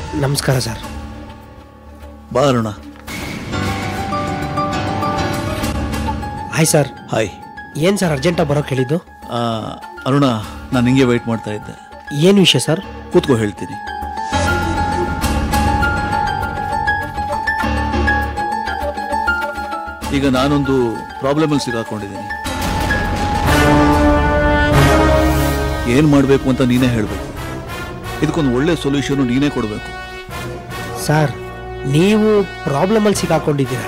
ನಮಸ್ಕಾರ ಸರ್ ಬಾ Aruna hi sir hi ಏನು ಸರ್ ಅರ್ಜೆಂಟಾಗಿ ಬರೋಕೆ ಹೇಳಿದ್ದು ಆ, ಅರುಣ ನಾನು ಹಿಂಗೆ ವೆಯ್ಟ್ ಮಾಡ್ತಾ ಇದ್ದೆ ಏನು ವಿಷಯ ಸರ್ ಕೂತ್ಕೋ ಹೇಳ್ತೀನಿ ಈಗ ನಾನೊಂದು ಪ್ರಾಬ್ಲಮಲ್ಲಿ ಸಿಗಾಕೊಂಡಿದ್ದೀನಿ ಏನು ಮಾಡಬೇಕು ಅಂತ ನೀನೇ ಹೇಳಬೇಕು ಇದಕ್ಕೊಂದು ಒಳ್ಳೆ ಸೊಲ್ಯೂಷನ್ ನೀನೇ ಕೊಡಬೇಕು ಸರ್ ನೀವು ಪ್ರಾಬ್ಲಮಲ್ಲಿ ಸಿಕ್ಕಾಕೊಂಡಿದ್ದೀರಾ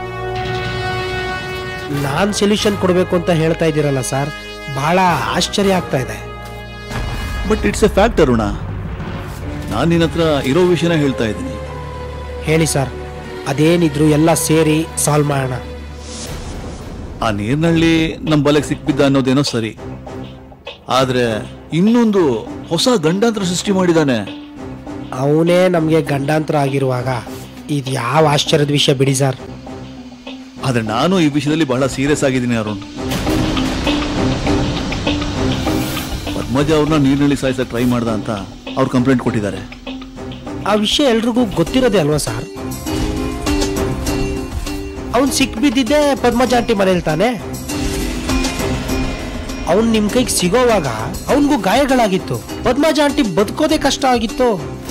ನಾನು ಸೊಲ್ಯೂಷನ್ ಕೊಡಬೇಕು ಅಂತ ಹೇಳ್ತಾ ಇದ್ದೀರಲ್ಲ ಸರ್ ಭಾಳ ಆಶ್ಚರ್ಯ ಆಗ್ತಾ ಇದೆ but it's a fact Aruna ನಾನು ನಿನ್ನ ಹತ್ರ ಇರೋ ವಿಷಯನ ಹೇಳ್ತಾ ಇದ್ದೀನಿ ಹೇಳಿ ಸರ್ ಅದೇನಿದ್ರು ಎಲ್ಲ ಸೇರಿ ಸಾಲ್ವ್ ಮಾಡೋಣ ಆ ನೀರಿನಲ್ಲಿ ನಮ್ಮ ಬಲೆಗೆ ಸಿಕ್ಬಿದ್ದ ಅನ್ನೋದೇನೋ ಸರಿ ಆದ್ರೆ ಇನ್ನೊಂದು ಹೊಸ ಗಂಡಾಂತರ ಸೃಷ್ಟಿ ಮಾಡಿದಾನೆ ಅವನೇ ನಮಗೆ ಗಂಡಾಂತರ ಆಗಿರುವಾಗ ಇದು ಯಾವ ಆಶ್ಚರ್ಯದ ವಿಷಯ ಬಿಡಿ ಸರ್ ಆದ್ರೆ ನಾನು ಈ ವಿಷಯದಲ್ಲಿ ಬಹಳ ಸೀರಿಯಸ್ ಆಗಿದ್ದೀನಿ ಅರುಣ್ ಪದ್ಮಜ ಅವ್ರನ್ನ ನೀರಿನಲ್ಲಿ ಸಾಯಿಸಕ್ ಟ್ರೈ ಮಾಡ್ದ ಅಂತ ಅವ್ರು ಕಂಪ್ಲೇಂಟ್ ಕೊಟ್ಟಿದ್ದಾರೆ ಆ ವಿಷಯ ಎಲ್ರಿಗೂ ಗೊತ್ತಿರೋದೇ ಅಲ್ವಾ ಸರ್ ಅವನ್ ಸಿಕ್ಬಿದ್ದಿದ್ದೆ ಪದ್ಮಜ ಆಂಟಿ ಮನೇಲಿ ತಾನೆ ಅವನ್ ನಿಮ್ ಕೈಗೆ ಸಿಗೋವಾಗ ಅವನ್ಗೂ ಗಾಯಗಳಾಗಿತ್ತು ಪದ್ಮಜ ಆಂಟಿ ಬದುಕೋದೇ ಕಷ್ಟ ಆಗಿತ್ತು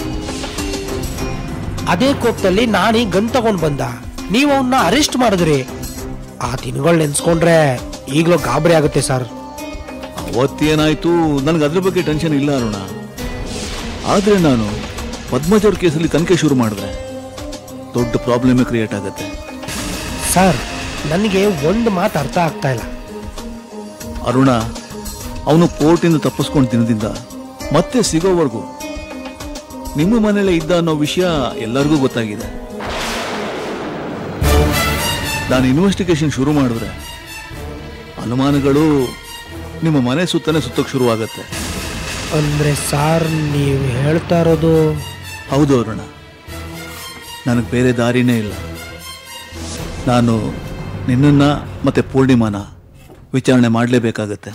ಅದೇ ಕೋಪದಲ್ಲಿ ನಾನೀ ಗನ್ ತಗೊಂಡ್ ಬಂದ ನೀವು ಅವನ್ನ ಅರೆಸ್ಟ್ ಮಾಡಿದ್ರಿ ಆ ದಿನಗಳು ನೆನ್ಸ್ಕೊಂಡ್ರೆ ಈಗಲೂ ಗಾಬರಿ ಆಗುತ್ತೆ ಸರ್ ಅವತ್ತೇನಾಯ್ತು ನನಗೆ ಅದ್ರ ಬಗ್ಗೆ ಟೆನ್ಷನ್ ಇಲ್ಲ ಅರುಣ ಆದ್ರೆ ನಾನು ಪದ್ಮಜ ಅವ್ರ ಕೇಸಲ್ಲಿ ತನಿಖೆ ಶುರು ಮಾಡಿದ್ರೆ ದೊಡ್ಡ ಪ್ರಾಬ್ಲಮ್ ಕ್ರಿಯೇಟ್ ಆಗುತ್ತೆ ಸರ್ ನನಗೆ ಒಂದು ಮಾತು ಅರ್ಥ ಆಗ್ತಾ ಇಲ್ಲ ಅರುಣ ಅವನು ಕೋರ್ಟಿಂದ ತಪ್ಪಿಸ್ಕೊಂಡು ದಿನದಿಂದ ಮತ್ತೆ ಸಿಗೋವರೆಗೂ ನಿಮ್ಮ ಮನೇಲೆ ಇದ್ದ ಅನ್ನೋ ವಿಷಯ ಎಲ್ಲರಿಗೂ ಗೊತ್ತಾಗಿದೆ ನಾನು ಇನ್ವೆಸ್ಟಿಗೇಷನ್ ಶುರು ಮಾಡಿದ್ರೆ ಅನುಮಾನಗಳು ನಿಮ್ಮ ಮನೆ ಸುತ್ತನೇ ಸುತ್ತಕ್ಕೆ ಶುರುವಾಗತ್ತೆ ಅಂದ್ರೆ ಸರ್ ನೀವು ಹೇಳ್ತಾ ಇರೋದು ಹೌದು ಅರುಣ ನನಗೆ ಬೇರೆ ದಾರಿನೇ ಇಲ್ಲ ನಾನು ನಿನ್ನನ್ನ ಮತ್ತೆ ಪೂರ್ಣಿಮಾನ ವಿಚಾರಣೆ ಮಾಡಲೇಬೇಕಾಗತ್ತೆ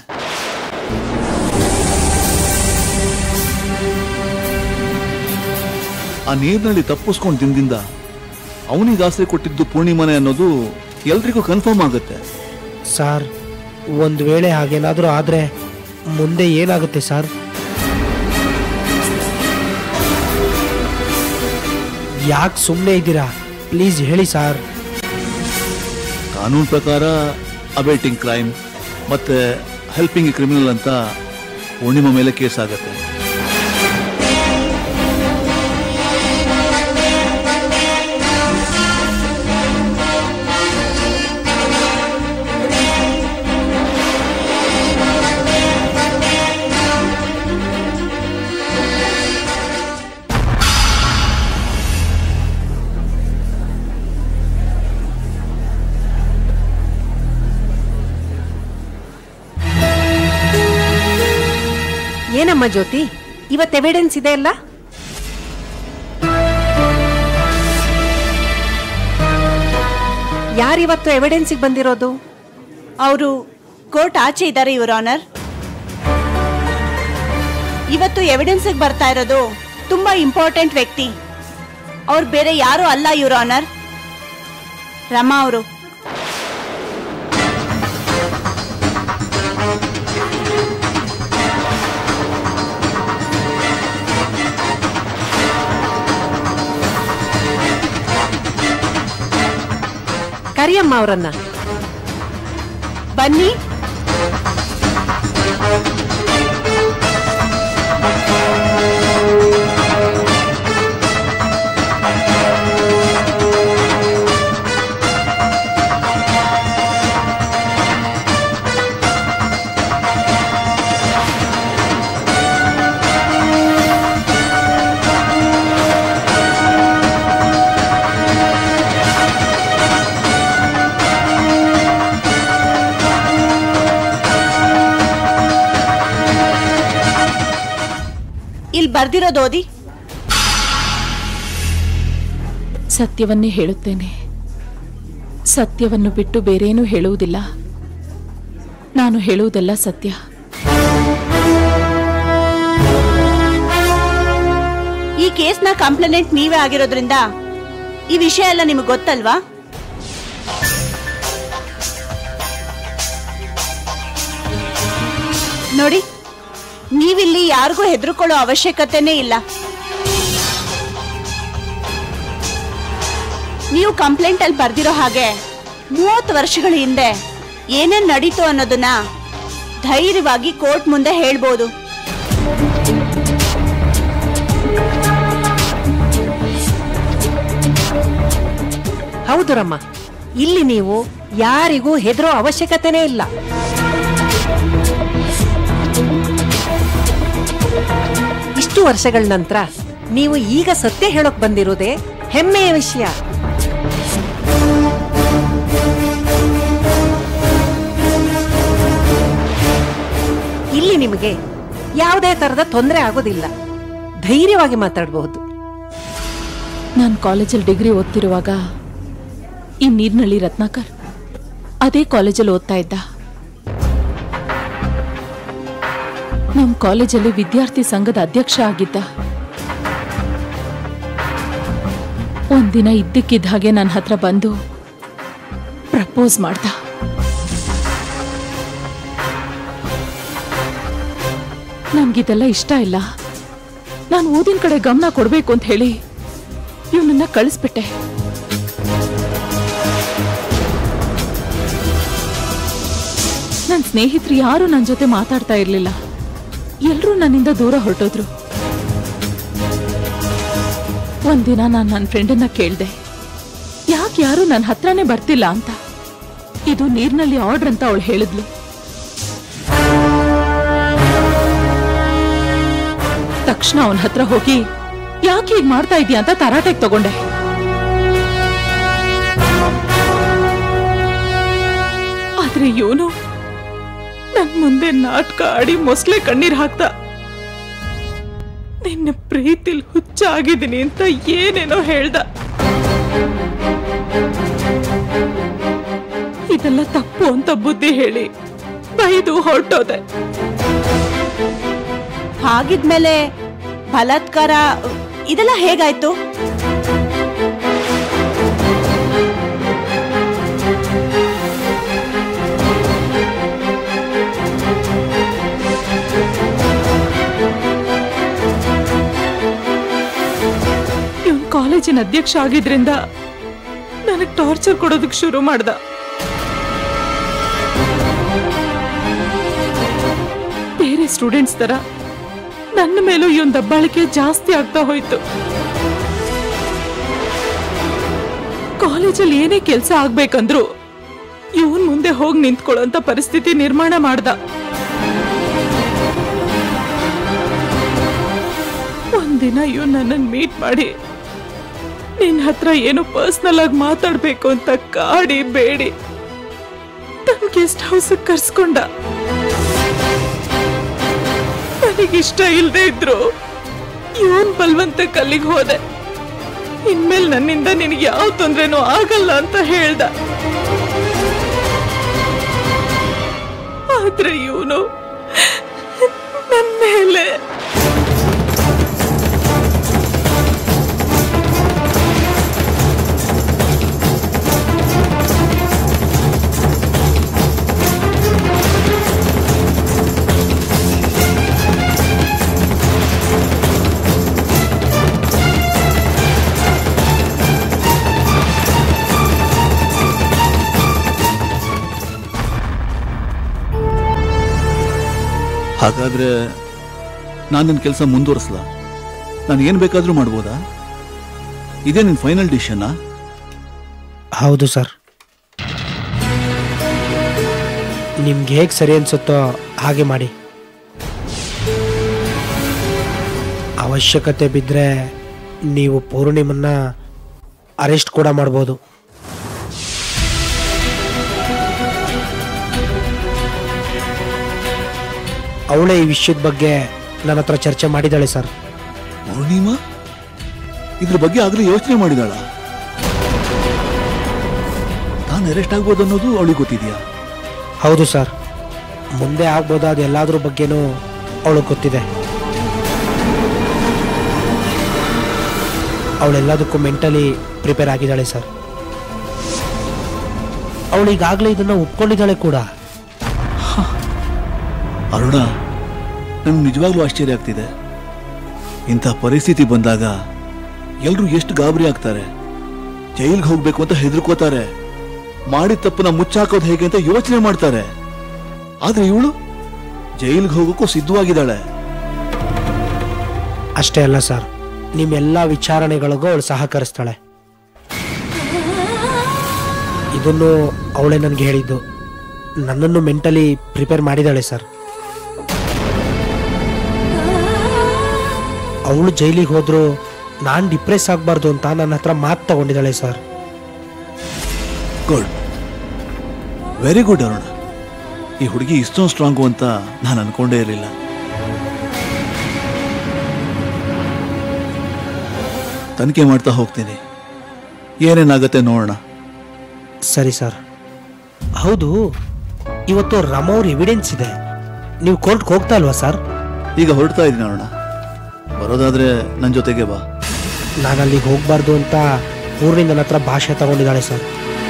ಆ ನೀರಿನಲ್ಲಿ ತಪ್ಪಿಸ್ಕೊಂಡು ದಿನದಿಂದ ಅವನಿಗೆ ಆಸರೆ ಕೊಟ್ಟಿದ್ದು ಪೂರ್ಣಿಮಾನೆ ಅನ್ನೋದು ಎಲ್ರಿಗೂ ಕನ್ಫರ್ಮ್ ಆಗುತ್ತೆ ಸರ್ ಒಂದು ವೇಳೆ ಹಾಗೇನಾದರೂ ಆದರೆ ಮುಂದೆ ಏನಾಗುತ್ತೆ ಸರ್ ಯಾಕೆ ಸುಮ್ಮನೆ ಇದ್ದೀರಾ ಪ್ಲೀಸ್ ಹೇಳಿ ಸರ್ ಕಾನೂನು ಪ್ರಕಾರ ಅಬೇಟಿಂಗ್ ಕ್ರೈಮ್ ಮತ್ತೆ ಹೆಲ್ಪಿಂಗ್ ಕ್ರಿಮಿನಲ್ ಅಂತ ಪೂರ್ಣಿಮಾ ಮೇಲೆ ಕೇಸ್ ಆಗುತ್ತೆ ಏನಮ್ಮ ಜ್ಯೋತಿ ಇವತ್ತು ಎವಿಡೆನ್ಸ್ ಇದೆ ಅಲ್ಲ ಯಾರಿವತ್ತು ಎವಿಡೆನ್ಸಿಗೆ ಬಂದಿರೋದು ಅವರು ಕೋರ್ಟ್ ಆಚೆ ಇದ್ದಾರೆ ಯುವರ್ ಆನರ್ ಇವತ್ತು ಎವಿಡೆನ್ಸ್ ಬರ್ತಾ ಇರೋದು ತುಂಬಾ ಇಂಪಾರ್ಟೆಂಟ್ ವ್ಯಕ್ತಿ ಅವ್ರು ಬೇರೆ ಯಾರು ಅಲ್ಲ ಯುವರ್ ಆನರ್ ರಮಾ ಅವರು ಕರಿಯಮ್ಮ ಅವರನ್ನ ಬನ್ನಿ ಇಲ್ಲಿ ಬರ್ದಿರೋದು ಓದಿ ಸತ್ಯವನ್ನೇ ಹೇಳುತ್ತೇನೆ ಸತ್ಯವನ್ನು ಬಿಟ್ಟು ಬೇರೇನೂ ಹೇಳುವುದಿಲ್ಲ ನಾನು ಹೇಳುವುದೆಲ್ಲ ಸತ್ಯ ಈ ಕೇಸ್ನ ಕಂಪ್ಲೇನೆಂಟ್ ನೀವೇ ಆಗಿರೋದ್ರಿಂದ ಈ ವಿಷಯ ಎಲ್ಲ ನಿಮಗೆ ಗೊತ್ತಲ್ವಾ ನೋಡಿ ನೀವಿಲ್ಲಿ ಯಾರಿಗೂ ಹೆದರ್ಕೊಳ್ಳೋ ಅವಶ್ಯಕತೆನೇ ಇಲ್ಲ ನೀವು ಕಂಪ್ಲೇಂಟ್ ಅಲ್ಲಿ ಬರ್ದಿರೋ ಹಾಗೆ ಮೂವತ್ತು ವರ್ಷಗಳ ಹಿಂದೆ ಏನೇನ್ ನಡೀತು ಅನ್ನೋದನ್ನ ಧೈರ್ಯವಾಗಿ ಕೋರ್ಟ್ ಮುಂದೆ ಹೇಳ್ಬೋದು ಹೌದು ರಮ್ಮ ಇಲ್ಲಿ ನೀವು ಯಾರಿಗೂ ಹೆದರೋ ಅವಶ್ಯಕತೆನೇ ಇಲ್ಲ ಇಷ್ಟು ವರ್ಷಗಳ ನಂತರ ನೀವು ಈಗ ಸತ್ಯ ಹೇಳೋಕ್ ಬಂದಿರೋದೇ ಹೆಮ್ಮೆಯ ವಿಷಯ ಇಲ್ಲಿ ನಿಮಗೆ ಯಾವುದೇ ತರದ ತೊಂದರೆ ಆಗೋದಿಲ್ಲ ಧೈರ್ಯವಾಗಿ ಮಾತಾಡಬಹುದು ನಾನು ಕಾಲೇಜಲ್ಲಿ ಡಿಗ್ರಿ ಓದ್ತಿರುವಾಗ ಈ ನೀರ್ನಳ್ಳಿ ರತ್ನಾಕರ್ ಅದೇ ಕಾಲೇಜಲ್ಲಿ ಓದ್ತಾ ಇದ್ದ ನಮ್ಮ ಕಾಲೇಜಲ್ಲಿ ವಿದ್ಯಾರ್ಥಿ ಸಂಘದ ಅಧ್ಯಕ್ಷ ಆಗಿದ್ದ ಒಂದಿನ ಇದ್ದಕ್ಕಿದ್ದ ಹಾಗೆ ನನ್ನ ಹತ್ರ ಬಂದು ಪ್ರಪೋಸ್ ಮಾಡ್ದ ನನ್ಗಿದೆಲ್ಲ ಇಷ್ಟ ಇಲ್ಲ ನಾನು ಓದಿನ ಕಡೆ ಗಮನ ಕೊಡ್ಬೇಕು ಅಂತ ಹೇಳಿ ಇವನನ್ನ ಕಳಿಸ್ಬಿಟ್ಟೆ ನನ್ನ ಸ್ನೇಹಿತರು ಯಾರು ನನ್ನ ಜೊತೆ ಮಾತಾಡ್ತಾ ಇರ್ಲಿಲ್ಲ ಎಲ್ರೂ ನನ್ನಿಂದ ದೂರ ಹೊರಟೋದ್ರು ಒಂದಿನ ನಾನು ನನ್ನ ಫ್ರೆಂಡನ್ನ ಕೇಳ್ದೆ ಯಾಕೆ ಯಾರು ನನ್ನ ಹತ್ರನೇ ಬರ್ತಿಲ್ಲ ಅಂತ ಇದು ನೀರ್ನಲ್ಲಿ ಆರ್ಡರ್ ಅಂತ ಅವಳು ಹೇಳಿದ್ಲು ತಕ್ಷಣ ಅವನ ಹತ್ರ ಹೋಗಿ ಯಾಕೆ ಹೀಗ್ ಮಾಡ್ತಾ ಇದೀಯ ಅಂತ ತರಾಟೆಗೆ ತಗೊಂಡೆ ಆದ್ರೆ ಇವನು ನನ್ ಮುಂದೆ ನಾಟಕ ಆಡಿ ಮೊಸ್ಲೆ ಕಣ್ಣೀರ್ ಹಾಕ್ದ ನಿನ್ನ ಪ್ರೀತಿಲ್ ಹುಚ್ಚ ಆಗಿದ್ದೀನಿ ಅಂತ ಏನೇನೋ ಹೇಳ್ದ ಇದೆಲ್ಲ ತಪ್ಪು ಅಂತ ಬುದ್ಧಿ ಹೇಳಿ ಬೈದು ಹೊರಟೋದೆ ಹಾಗಿದ್ಮೇಲೆ ಬಲಾತ್ಕಾರ ಇದೆಲ್ಲ ಹೇಗಾಯ್ತು ಇವನ್ ಕಾಲೇಜಿನ ಅಧ್ಯಕ್ಷ ಆಗಿದ್ರಿಂದ ನನಗ್ ಟಾರ್ಚರ್ ಕೊಡೋದಕ್ ಶುರು ಮಾಡ್ದ ಬೇರೆ ಸ್ಟೂಡೆಂಟ್ಸ್ ತರ ನನ್ನ ಮೇಲೂ ಇವನ್ ದಬ್ಬಾಳಿಕೆ ಜಾಸ್ತಿ ಆಗ್ತಾ ಹೋಯ್ತು ಕಾಲೇಜಲ್ಲಿ ಏನೇ ಕೆಲಸ ಆಗ್ಬೇಕಂದ್ರು ಇವನ್ ಮುಂದೆ ಹೋಗಿ ನಿಂತ್ಕೊಳ್ಳೋಂತ ಪರಿಸ್ಥಿತಿ ನಿರ್ಮಾಣ ಮಾಡ್ದ ಒಂದಿನ ಇವ್ ನನ್ನನ್ನು ಮೀಟ್ ಮಾಡಿ ನಿನ್ನ ಹತ್ರ ಏನು ಪರ್ಸ್ನಲ್ ಆಗಿ ಮಾತಾಡ್ಬೇಕು ಅಂತ ಕಾಡಿ ಬೇಡಿ ತನ್ನ ಗೆಸ್ಟ್ ಹೌಸ್ ಕರ್ಸ್ಕೊಂಡ ನನಗಿಷ್ಟ ಇಲ್ದೇ ಇದ್ರು ಇವನ್ ಬಲ್ವಂತ ಕಲ್ಲಿಗೆ ಹೋದೆ ಇನ್ಮೇಲೆ ನನ್ನಿಂದ ನಿನಗೆ ಯಾವ ತೊಂದ್ರೆನೂ ಆಗಲ್ಲ ಅಂತ ಹೇಳ್ದ ಆದ್ರೆ ಇವನು ನನ್ನ ಮೇಲೆ ಹಾಗಾದ್ರೆ ನಾನು ನನ್ನ ಕೆಲಸ ಮುಂದುವರಿಸ್ಲಾ ನಾನು ಏನು ಬೇಕಾದರೂ ಮಾಡ್ಬೋದಾ ಇದೇ ನಿನ್ನ ಫೈನಲ್ ಡಿಸಿಷನ್ನಾ ಹೌದು ಸರ್ ನಿಮ್ಗೆ ಹೇಗೆ ಸರಿ ಅನ್ಸುತ್ತೋ ಹಾಗೆ ಮಾಡಿ ಅವಶ್ಯಕತೆ ಬಿದ್ದರೆ ನೀವು ಪೂರ್ಣಿಮನ್ನ ಅರೆಸ್ಟ್ ಕೂಡ ಮಾಡ್ಬೋದು ಅವಳೇ ಈ ವಿಷಯದ ಬಗ್ಗೆ ನನ್ನ ಹತ್ರ ಚರ್ಚೆ ಮಾಡಿದ್ದಾಳೆ ಸರ್ ಪೂರ್ಣಿಮಾ ಇದ್ರ ಬಗ್ಗೆ ಆಗಲೇ ಯೋಚನೆ ಮಾಡಿದಾಳ ನಾನು ಅರೆಸ್ಟ್ ಆಗ್ಬೋದು ಅನ್ನೋದು ಅವಳಿಗೆ ಗೊತ್ತಿದೆಯಾ ಹೌದು ಸರ್ ಮುಂದೆ ಆಗ್ಬೋದಾದ ಎಲ್ಲಾದ್ರ ಬಗ್ಗೆನೂ ಅವಳು ಗೊತ್ತಿದೆ ಅವಳೆಲ್ಲದಕ್ಕೂ ಮೆಂಟಲಿ ಪ್ರಿಪೇರ್ ಆಗಿದ್ದಾಳೆ ಸರ್ ಅವಳು ಈಗಾಗಲೇ ಇದನ್ನ ಒಪ್ಕೊಂಡಿದ್ದಾಳೆ ಕೂಡ ಅರುಣ ನಂಗೆ ನಿಜವಾಗ್ಲೂ ಆಶ್ಚರ್ಯ ಆಗ್ತಿದೆ ಇಂಥ ಪರಿಸ್ಥಿತಿ ಬಂದಾಗ ಎಲ್ರು ಎಷ್ಟು ಗಾಬರಿ ಆಗ್ತಾರೆ ಜೈಲ್ಗೆ ಹೋಗ್ಬೇಕು ಅಂತ ಹೆದರ್ಕೋತಾರೆ ಮಾಡಿದ ತಪ್ಪನ್ನ ಮುಚ್ಚಾಕೋದು ಹೇಗೆ ಅಂತ ಯೋಚನೆ ಮಾಡ್ತಾರೆ ಆದ್ರೆ ಇವಳು ಜೈಲ್ಗೆ ಹೋಗೋಕ್ಕೂ ಸಿದ್ಧವಾಗಿದ್ದಾಳೆ ಅಷ್ಟೇ ಅಲ್ಲ ಸರ್ ನಿಮ್ಮೆಲ್ಲ ವಿಚಾರಣೆಗಳಿಗೂ ಅವಳು ಸಹಕರಿಸ್ತಾಳೆ ಇದನ್ನು ಅವಳೇ ನನಗೆ ಹೇಳಿದ್ದು ನನ್ನನ್ನು ಮೆಂಟಲಿ ಪ್ರಿಪೇರ್ ಮಾಡಿದ್ದಾಳೆ ಸರ್ ಅವಳು ಜೈಲಿಗೆ ಹೋದ್ರು ನಾನು ಡಿಪ್ರೆಸ್ ಆಗಬಾರ್ದು ಅಂತ ನನ್ನ ಹತ್ರ ಮಾತು ತಗೊಂಡಿದ್ದಾಳೆ sir good very good Aruna ಈ ಹುಡುಗಿ ಇಷ್ಟೊಂದು ಸ್ಟ್ರಾಂಗು ಅಂತ ನಾನು ಅನ್ಕೊಂಡೇ ಇರಲಿಲ್ಲ ತನಿಖೆ ಮಾಡ್ತಾ ಹೋಗ್ತೀನಿ ಏನೇನಾಗತ್ತೆ ನೋಡೋಣ ಸರಿ ಸರ್ ಹೌದು ಇವತ್ತು ರಮೌರ್ ಎವಿಡೆನ್ಸ್ ಇದೆ ನೀವು ಕೋರ್ಟ್ಗೆ ಹೋಗ್ತಾ ಅಲ್ವಾ ಸರ್ ಈಗ ಹೊರಡ್ತಾ ಇದ್ದೀನಿ ಅರುಣ ಬರೋದಾದ್ರೆ ನನ್ನ ಜೊತೆಗೆ ಬಾ ನಾನು ಅಲ್ಲಿಗೆ ಹೋಗ್ಬಾರ್ದು ಅಂತ ಪೂರ್ಣಿ ನನ್ನ ಹತ್ರ ಭಾಷೆ ತಗೊಂಡಿದ್ದಾಳೆ ಸರ್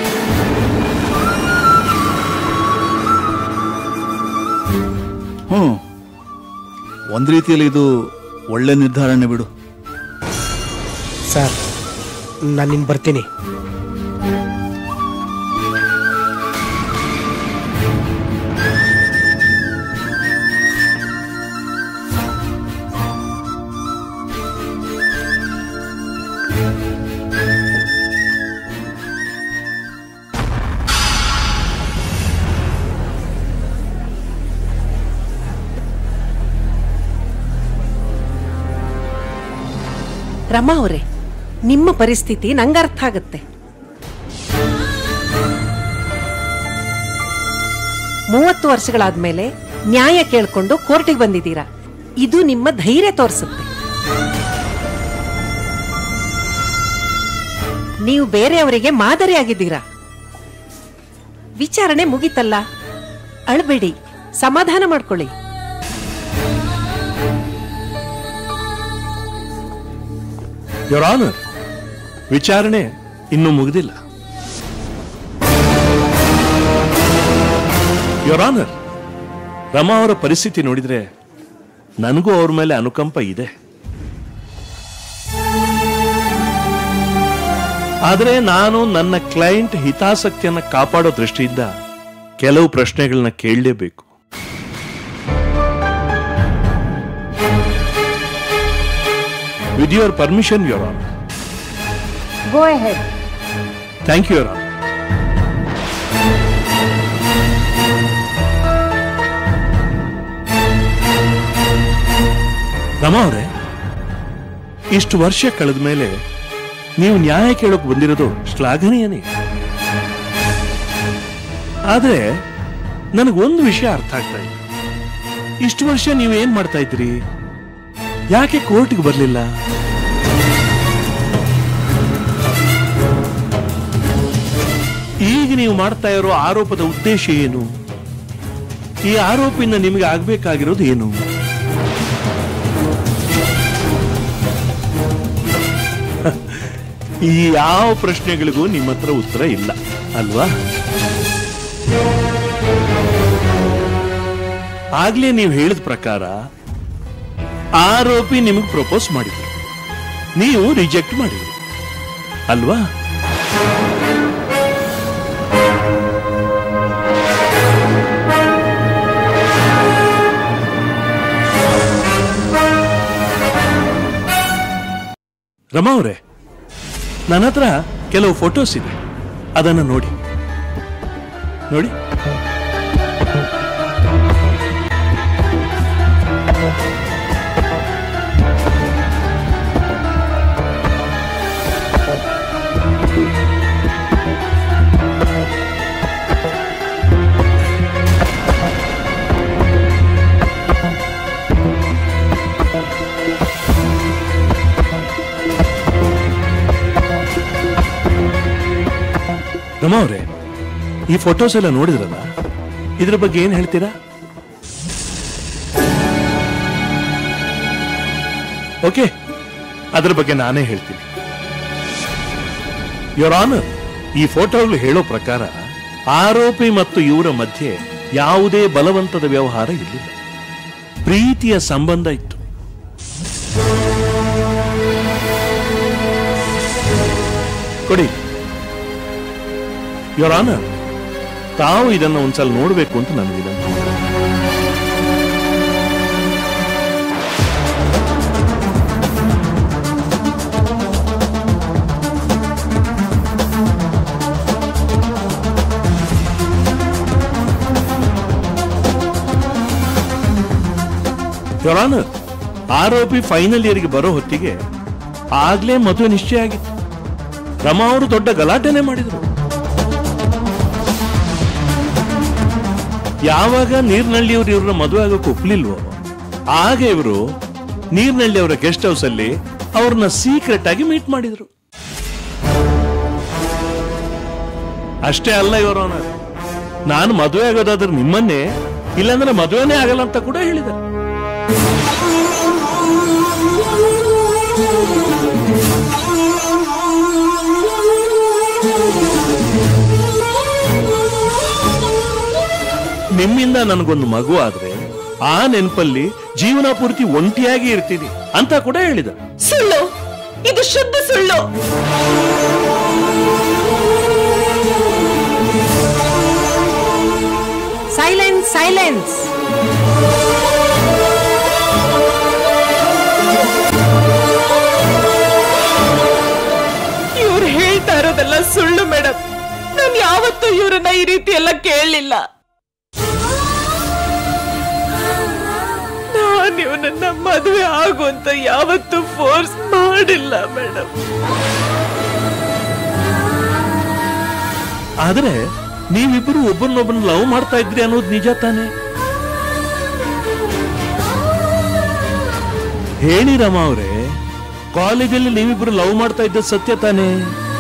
ಹ್ಞೂ ಒಂದು ರೀತಿಯಲ್ಲಿ ಇದು ಒಳ್ಳೆ ನಿರ್ಧಾರನೇ ಬಿಡು ಸರ್ ನಾನು ನಿನ್ ಬರ್ತೀನಿ ರಮಾ ಅವರೇ ನಿಮ್ಮ ಪರಿಸ್ಥಿತಿ ನಂಗೆ ಅರ್ಥ ಆಗುತ್ತೆ ಮೂವತ್ತು ವರ್ಷಗಳಾದ್ಮೇಲೆ ನ್ಯಾಯ ಕೇಳ್ಕೊಂಡು ಕೋರ್ಟಿಗೆ ಬಂದಿದ್ದೀರಾ ಇದು ನಿಮ್ಮ ಧೈರ್ಯ ತೋರಿಸುತ್ತೆ ನೀವು ಬೇರೆಯವರಿಗೆ ಮಾದರಿಯಾಗಿದ್ದೀರಾ ವಿಚಾರಣೆ ಮುಗಿತಲ್ಲ ಅಳ್ಬೇಡಿ ಸಮಾಧಾನ ಮಾಡ್ಕೊಳ್ಳಿ ಯೋರ್ ಆನರ್ ವಿಚಾರಣೆ ಇನ್ನೂ ಮುಗಿದಿಲ್ಲ ಯೋರ್ ಆನರ್ ರಮಾ ಅವರ ಪರಿಸ್ಥಿತಿ ನೋಡಿದ್ರೆ ನನಗೂ ಅವ್ರ ಮೇಲೆ ಅನುಕಂಪ ಇದೆ ಆದರೆ ನಾನು ನನ್ನ ಕ್ಲೈಂಟ್ ಹಿತಾಸಕ್ತಿಯನ್ನ ಕಾಪಾಡೋ ದೃಷ್ಟಿಯಿಂದ ಕೆಲವು ಪ್ರಶ್ನೆಗಳನ್ನ ಕೇಳಲೇಬೇಕು with your permission your honour go ahead thank you your honour Rama ಅವರೇ ಇಷ್ಟು ವರ್ಷ ಕಳೆದ ಮೇಲೆ ನೀವು ನ್ಯಾಯ ಕೇಳೋಕ್ ಬಂದಿರೋದು ಶ್ಲಾಘನೀಯನೇ ಆದ್ರೆ ನನಗೊಂದು ವಿಷಯ ಅರ್ಥ ಆಗ್ತಾ ಇಲ್ಲ ಇಷ್ಟು ವರ್ಷ ನೀವು ಏನ್ ಮಾಡ್ತಾ ಇದ್ರಿ ಯಾಕೆ ಕೋರ್ಟ್ಗೆ ಬರಲಿಲ್ಲ ಈಗ ನೀವು ಮಾಡ್ತಾ ಇರೋ ಆರೋಪದ ಉದ್ದೇಶ ಏನು ಈ ಆರೋಪಿನ ನಿಮಗೆ ಆಗ್ಬೇಕಾಗಿರೋದು ಏನು ಈ ಯಾವ ಪ್ರಶ್ನೆಗಳಿಗೂ ನಿಮ್ಮ ಹತ್ರ ಉತ್ತರ ಇಲ್ಲ ಅಲ್ವಾ ಆಗ್ಲೇ ನೀವು ಹೇಳಿದ ಪ್ರಕಾರ ಆರೋಪಿ ನಿಮಗೆ ಪ್ರಪೋಸ್ ಮಾಡಿದ್ರು ನೀವು ರಿಜೆಕ್ಟ್ ಮಾಡಿದ್ರಿ ಅಲ್ವಾ ರಮಾ ಅವರೇ ನನ್ನ ಹತ್ರ ಕೆಲವು ಫೋಟೋಸ್ ಇದೆ ಅದನ್ನು ನೋಡಿ ನೋಡಿ ರಮಾ ಅವರೇ ಈ ಫೋಟೋಸ್ ಎಲ್ಲ ನೋಡಿದ್ರಲ್ಲ ಇದ್ರ ಬಗ್ಗೆ ಏನ್ ಹೇಳ್ತೀರಾ ಓಕೆ ಅದ್ರ ಬಗ್ಗೆ ನಾನೇ ಹೇಳ್ತೀನಿ ಯೋರ್ ಆನರ್ ಈ ಫೋಟೋಗಳು ಹೇಳೋ ಪ್ರಕಾರ ಆರೋಪಿ ಮತ್ತು ಇವರ ಮಧ್ಯೆ ಯಾವುದೇ ಬಲವಂತದ ವ್ಯವಹಾರ ಇರಲಿಲ್ಲ ಪ್ರೀತಿಯ ಸಂಬಂಧ ಇತ್ತು ಕೊಡಿ ಯೋರ್ ಆನರ್ ತಾವು ಇದನ್ನು ಒಂದ್ಸಲ ನೋಡಬೇಕು ಅಂತ ನನಗಿದೆ ಯೋರ್ ಆನರ್ ಆರೋಪಿ ಫೈನಲ್ ಇಯರ್ಗೆ ಬರೋ ಹೊತ್ತಿಗೆ ಆಗ್ಲೇ ಮದುವೆ ನಿಶ್ಚಯ ಆಗಿತ್ತು ರಮಾ ಅವರು ದೊಡ್ಡ ಗಲಾಟೆನೆ ಮಾಡಿದ್ರು ಯಾವಾಗ ನೀರ್ನಳ್ಳಿಯವರು ಇವ್ರನ್ನ ಮದುವೆ ಆಗೋಕೆ ಒಪ್ಲಿಲ್ವೋ ಆಗ ಇವರು ನೀರ್ನಳ್ಳಿ ಅವರ ಗೆಸ್ಟ್ ಹೌಸ್ ಅಲ್ಲಿ ಅವ್ರನ್ನ ಸೀಕ್ರೆಟ್ ಆಗಿ ಮೀಟ್ ಮಾಡಿದ್ರು ಅಷ್ಟೇ ಅಲ್ಲ ಇವರು ನಾನು ಮದುವೆ ಆಗೋದಾದ್ರೆ ನಿಮ್ಮನ್ನೇ ಇಲ್ಲಾಂದ್ರೆ ಮದುವೆನೇ ಆಗಲ್ಲ ಅಂತ ಕೂಡ ಹೇಳಿದ್ದಾರೆ ನಿಮ್ಮಿಂದ ನನಗೊಂದು ಮಗು ಆದ್ರೆ ಆ ನೆನಪಲ್ಲಿ ಜೀವನ ಪೂರ್ತಿ ಒಂಟಿಯಾಗಿ ಇರ್ತೀನಿ ಅಂತ ಕೂಡ ಹೇಳಿದ ಸುಳ್ಳು ಇದು ಶುದ್ಧ ಸುಳ್ಳು ಸೈಲೆನ್ಸ್ ಸೈಲೆನ್ಸ್ ಇವ್ರು ಹೇಳ್ತಾ ಇರೋದೆಲ್ಲ ಸುಳ್ಳು ಮೇಡಮ್ ನಾನು ಯಾವತ್ತೂ ಇವ್ರನ್ನ ಈ ರೀತಿ ಎಲ್ಲ ಕೇಳಲಿಲ್ಲ ನಾನು ಇವನನ್ನ ಮದುವೆ ಆಗು ಅಂತ ಯಾವತ್ತೂ ಫೋರ್ಸ್ ಮಾಡಿಲ್ಲ ಮೇಡಮ್ ಆದ್ರೆ ನೀವಿಬ್ಬರು ಒಬ್ಬರನ್ನೊಬ್ಬನ ಲವ್ ಮಾಡ್ತಾ ಇದ್ರಿ ಅನ್ನೋದು ನಿಜ ತಾನೆ ಹೇಳಿ ರಮಾ ಅವರೇ ಕಾಲೇಜಲ್ಲಿ ನೀವಿಬ್ರು ಲವ್ ಮಾಡ್ತಾ ಇದ್ದ ಸತ್ಯ ತಾನೇ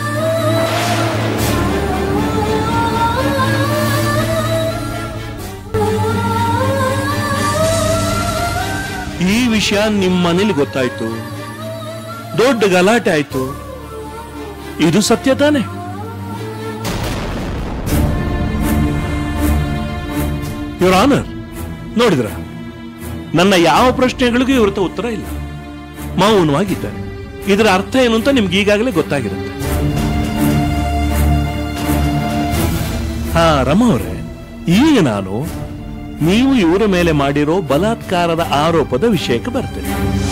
ಈ ವಿಷಯ ನಿಮ್ಮ ಮನೇಲಿ ಗೊತ್ತಾಯ್ತು ದೊಡ್ಡ ಗಲಾಟೆ ಆಯ್ತು ಇದು ಸತ್ಯ ತಾನೆ ಯುವರ್ ಆನರ್ ನೋಡಿದ್ರ ನನ್ನ ಯಾವ ಪ್ರಶ್ನೆಗಳಿಗೂ ಇವ್ರ ಹತ್ರ ಉತ್ತರ ಇಲ್ಲ ಮೌನವಾಗಿದ್ದಾರೆ ಇದರ ಅರ್ಥ ಏನು ಅಂತ ನಿಮ್ಗೆ ಈಗಾಗಲೇ ಗೊತ್ತಾಗಿರುತ್ತೆ ಹಾ ರಮಾ ಅವರೇ ಈಗ ನಾನು ನೀವು ಇವರ ಮೇಲೆ ಮಾಡಿರೋ ಬಲಾತ್ಕಾರದ ಆರೋಪದ ವಿಷಯಕ್ಕೆ ಬರ್ತೇನೆ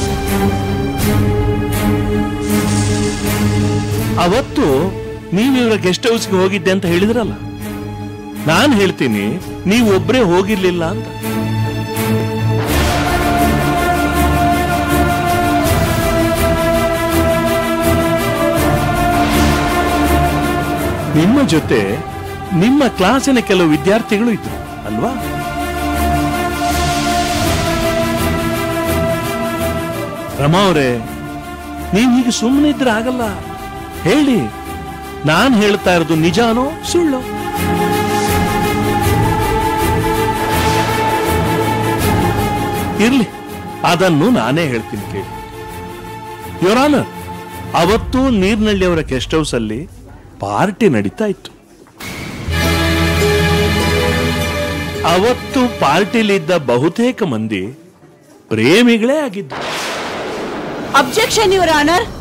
ಅವತ್ತು ನೀವು ಇವರ ಗೆಸ್ಟ್ ಹೌಸ್ಗೆ ಹೋಗಿದ್ದೆ ಅಂತ ಹೇಳಿದ್ರಲ್ಲ ನಾನು ಹೇಳ್ತೀನಿ ನೀವು ಒಬ್ಬರೇ ಹೋಗಿರ್ಲಿಲ್ಲ ಅಂತ ನಿಮ್ಮ ಜೊತೆ ನಿಮ್ಮ ಕ್ಲಾಸಿನ ಕೆಲವು ವಿದ್ಯಾರ್ಥಿಗಳು ಇದ್ರು ಅಲ್ವಾ ರಮಾ ಅವರೇ ನೀವು ಹೀಗೆ ಸುಮ್ಮನೆ ಇದ್ರೆ ಆಗಲ್ಲ ಹೇಳಿ ನಾನ್ ಹೇಳ್ತಾ ಇರೋದು ನಿಜಾನೋ ಸುಳ್ಳು ಇರ್ಲಿ ಅದನ್ನು ನಾನೇ ಹೇಳ್ತೀನಿ ಕೇಳಿ ಯೋರಾನ ಅವತ್ತು ನೀರ್ನಳ್ಳಿ ಅವರ ಗೆಸ್ಟ್ ಹೌಸ್ ಅಲ್ಲಿ ಪಾರ್ಟಿ ನಡೀತಾ ಇತ್ತು ಅವತ್ತು ಪಾರ್ಟಿಲಿದ್ದ ಬಹುತೇಕ ಮಂದಿ ಪ್ರೇಮಿಗಳೇ ಆಗಿದ್ದು ಅಬ್ಜೆಕ್ಷನ್ ಯುವರ್ ಆನರ್